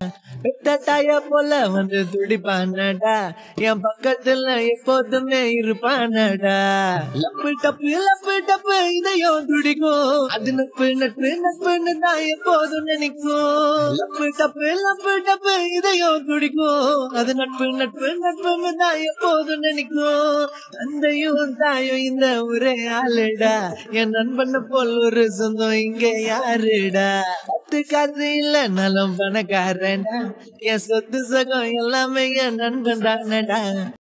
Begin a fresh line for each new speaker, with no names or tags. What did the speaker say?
பெத்த தாய போல வந்து துடிப்பானடா என் பக்கத்துல எப்போதுமே இருப்பானடா லப்பு டப்பு லப்பு டப்பு இதையும் துடிக்கும் அது நட்பு நட்பு நட்புன்னு தான் எப்போதும் நினைக்கும் லப்பு டப்பு லப்பு டப்பு இதையும் துடிக்கும் அது நட்பு நட்பு நட்புன்னு தான் எப்போதும் நினைக்கும் தந்தையும் தாயும் இந்த ஒரே ஆளுடா என் நண்பனை போல் ஒரு சொந்தம் இங்க யாருடா பத்து காசு இல்ல நலம் பணக்காரன்டா என் சொத்து சகம் எல்லாமே என் நண்பன் தானடா